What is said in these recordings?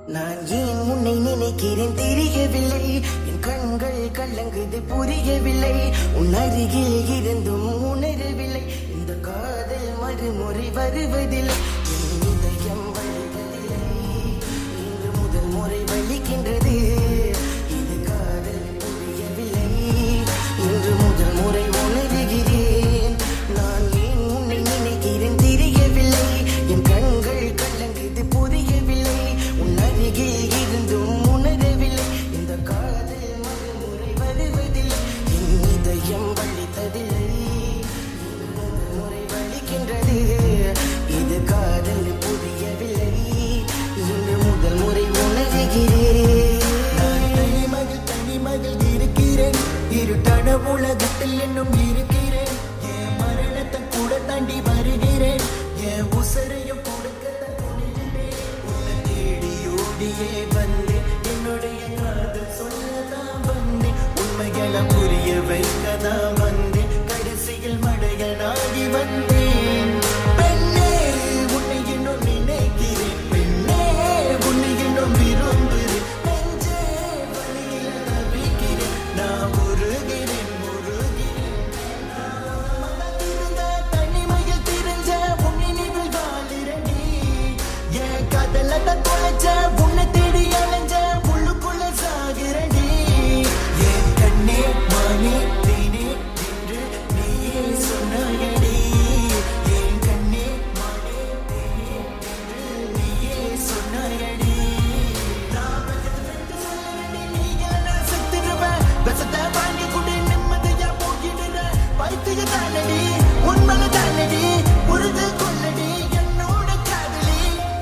நான் ஏன் உன்னை நினைக்கிறேன் தெரியவில்லை என் கண்கள் கலங்குது புரியவில்லை உன் அருகில் இருந்தும் உணரவில்லை இந்த காதல் மறுமுறை வருவதில்லை என் இதயம் வலிப்பதில்லை இன்று முதல் முறை வலிக்கின்றது இது காதல் புரியவில்லை இன்று முதல் முறை உணர்கிறேன் நான் ஏன் உன்னை நினைக்கிறேன் தெரியவில்லை என் கண்கள் கலங்குது புரியவில்லை உன் அருகில் இருந்தும் உணரவில்லை இந்த காதல் மறுமுறை வருவதில்லை என் இதயம் வலித்ததில்லை இன்று முதல் முறை வலிக்கின்றது இது காதல் புரியவில்லை இன்று முதல் முறை உணர்கிறேன் நான் தனிமகள் தனிமகள் இருக்கிறேன் இருட்டான உலகத்தில் இன்னும் இருக்கிறேன் என் மரணத்தை கூட தாண்டி வருகிறேன் என் உசரையும் கொடுக்கத்தான் துணிகிறேன் உன்னை தேடி ஓடியே வந்தேன் என்னுடைய காதல் சொல்லதான் வந்தேன் உண்மைகளை புரிய வைக்கதான் வந்தேன் கடைசியில் மடையனாகி வந்தேன் பெண்ணே உன்னை இன்னும் நினைக்கிறேன் பெண்ணே உன்னை இன்னும் விரும்புகிறேன் நெஞ்சே வலியில தவிக்கிறேன் நான் உருகிறேன் உருகிறேன் மனதிருந்த தனிமையில் திரிஞ்ச உன் நினைவில் வாழுறேன்டி. என் காதல தான் தொலைச்ச, உன்னை தேடி அலைஞ்ச, உள்ளுக்குள்ள சாகுறேன்டி. என் கண்ணே, மானே, தேனே என்று நீயே சொன்னாயடி. என் கண்ணே, மானே, தேனே என்று நீயே சொன்னாயடி. நான் வச்சது விட்டு சொல்லடி, நீ இல்லைன்னா செத்துருவேன். விஷத்தை வாங்கி குடி, நிம்மதியா போகிடுறேன். பைத்தியத்தானடி, உண்மைதானடி, புரிந்து கொள்ளடி, என்னோட காதலி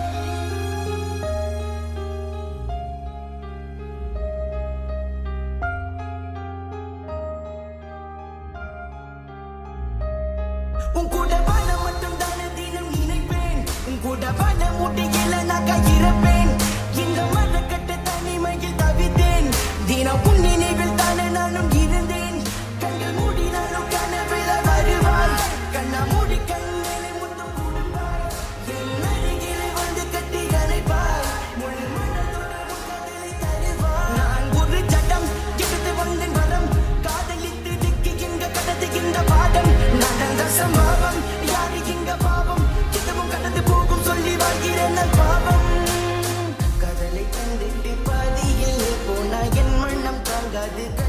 உன் கூட வாழ மட்டும் தானே தினம் நினைப்பேன் உன் கூட வாழ முடியல நான் கையிறப்பேன் இந்த மரக்கட்ட தனிமையில் தவித்தேன் தினம் உன் நினைவில் தானே நானும் இருந்தேன் கண்கள் மூடினாலும் கனவில வருவாய் கண்ணா மூடி கண்ணிலே முத்தம் கொடுப்பாய் என் அருகிலே வந்து கட்டி அணைப்பாய் முழு மனதோட உன் காதலை தருவாய் நான் ஒரு ஜடம் எடுத்து வந்தேன் வரம் காதலித்து திக்கி இங்க கடத்துகின்ற பாடம் நடந்த சம்பவம் யாரு இங்க பாவம் இதுவும் கடந்து போகும் சொல்லி வாழ்கிறேன் நான் பாவம் காதலை தந்துட்டு பாதியில் போனா என் மண்ணம் தாங்காது